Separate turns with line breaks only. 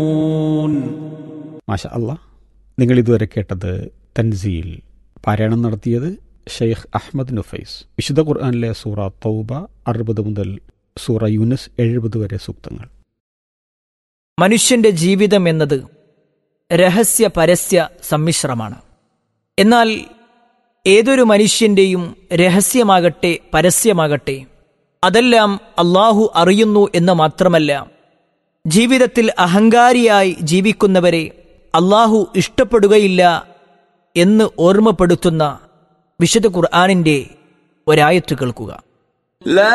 മാഷ അല്ല നിങ്ങൾ ഇതുവരെ കേട്ടത് തൻസീൽ പാരായണം നടത്തിയത് ഷെയ്ഖ് അഹമ്മദ് നുഫൈസ് വിശുദ്ധ ഖുർആാനിലെ സൂറ തൗബ അറുപത് മുതൽ സൂറ യൂനസ് എഴുപത് വരെ സൂക്തങ്ങൾ
മനുഷ്യന്റെ ജീവിതം എന്നത് രഹസ്യ പരസ്യ സമ്മിശ്രമാണ് എന്നാൽ ഏതൊരു മനുഷ്യന്റെയും രഹസ്യമാകട്ടെ പരസ്യമാകട്ടെ അതെല്ലാം അള്ളാഹു അറിയുന്നു എന്ന് മാത്രമല്ല ജീവിതത്തിൽ അഹങ്കാരിയായി ജീവിക്കുന്നവരെ അള്ളാഹു ഇഷ്ടപ്പെടുകയില്ല എന്ന് ഓർമ്മപ്പെടുത്തുന്ന വിശുദ്ധ ഖുർആാനിന്റെ ഒരായത്ത് കേൾക്കുക